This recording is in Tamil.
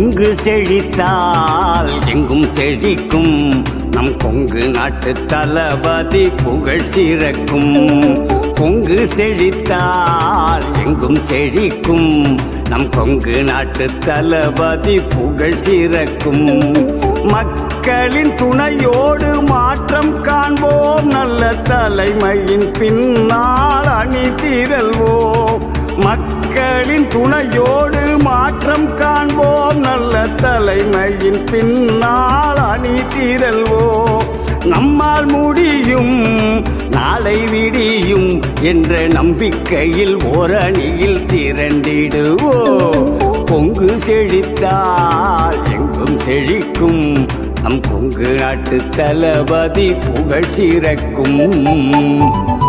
கொங்கு செழித்தால் எங்கும் செழிக்கும் நம் கொங்கு நாட்டு தளபதி புகழ் சிறக்கும் கொங்கு செழித்தால் எங்கும் செழிக்கும் நம் கொங்கு நாட்டு தளபதி புகழ் சிறக்கும் மக்களின் துணையோடு மாற்றம் காண்போம் நல்ல தலைமையின் பின்னால் அணி திரள்வோம் மக்களின் துணையோடு மாற்றம் காண்போம் நல்ல தலைமையின் பின்னால் அணி திரள்வோம் நம்மால் முடியும் நாளை விடியும் என்ற நம்பிக்கையில் ஓரணியில் திரண்டிடுவோம் பொங்கு செழித்தால் எங்கும் செழிக்கும் நம் கொங்கு நாட்டு தளபதி புகழ் சிறக்கும்